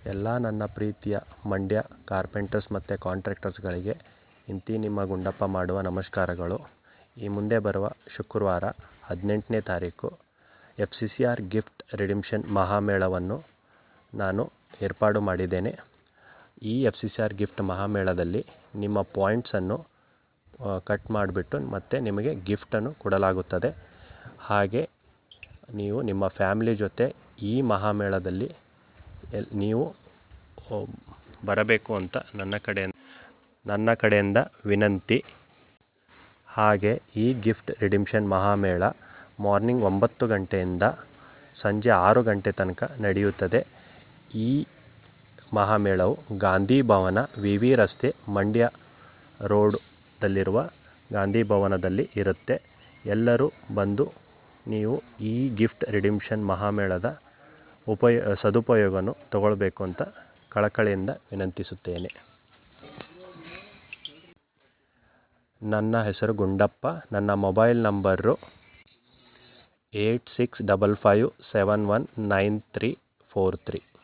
ಎಲ್ಲ ನನ್ನ ಪ್ರೀತಿಯ ಮಂಡ್ಯ ಕಾರ್ಪೆಂಟರ್ಸ್ ಮತ್ತು ಕಾಂಟ್ರಾಕ್ಟರ್ಸ್ಗಳಿಗೆ ಇಂತಿ ನಿಮ್ಮ ಗುಂಡಪ್ಪ ಮಾಡುವ ನಮಸ್ಕಾರಗಳು ಈ ಮುಂದೆ ಬರುವ ಶುಕ್ರವಾರ ಹದಿನೆಂಟನೇ ತಾರೀಕು F C C R gift redemption ಮಹಾಮೇಳವನ್ನು ನಾನು ಏರ್ಪಾಡು ಮಾಡಿದ್ದೇನೆ ಈ F C C R gift ಮಹಾಮೇಳದಲ್ಲಿ ನಿಮ್ಮ ಪಾಯಿಂಟ್ಸನ್ನು ಕಟ್ ಮಾಡಿಬಿಟ್ಟು ಮತ್ತು ನಿಮಗೆ ಗಿಫ್ಟನ್ನು ಕೊಡಲಾಗುತ್ತದೆ ಹಾಗೆ ನೀವು ನಿಮ್ಮ ಫ್ಯಾಮ್ಲಿ ಜೊತೆ ಈ ಮಹಾಮೇಳದಲ್ಲಿ ಎಲ್ ನೀವು ಬರಬೇಕು ಅಂತ ನನ್ನ ಕಡೆ ನನ್ನ ಕಡೆಯಿಂದ ವಿನಂತಿ ಹಾಗೆ ಈ ಗಿಫ್ಟ್ ರಿಡಿಮ್ಷನ್ ಮಹಾಮೇಳ ಮಾರ್ನಿಂಗ್ ಒಂಬತ್ತು ಗಂಟೆಯಿಂದ ಸಂಜೆ ಆರು ಗಂಟೆ ತನಕ ನಡೆಯುತ್ತದೆ ಈ ಮಹಾಮೇಳವು ಗಾಂಧಿ ಭವನ ವಿ ವಿ ರಸ್ತೆ ಮಂಡ್ಯ ರೋಡ್ದಲ್ಲಿರುವ ಗಾಂಧಿ ಭವನದಲ್ಲಿ ಇರುತ್ತೆ ಎಲ್ಲರೂ ಬಂದು ನೀವು ಈ ಗಿಫ್ಟ್ ರಿಡಿಮ್ಷನ್ ಮಹಾಮೇಳದ ಉಪಯೋ ಸದುಪಯೋಗವನ್ನು ತಗೊಳ್ಬೇಕು ಅಂತ ಕಳಕಳಿಯಿಂದ ವಿನಂತಿಸುತ್ತೇನೆ ನನ್ನ ಹೆಸರು ಗುಂಡಪ್ಪ ನನ್ನ mobile number eight six double five seven one nine three four three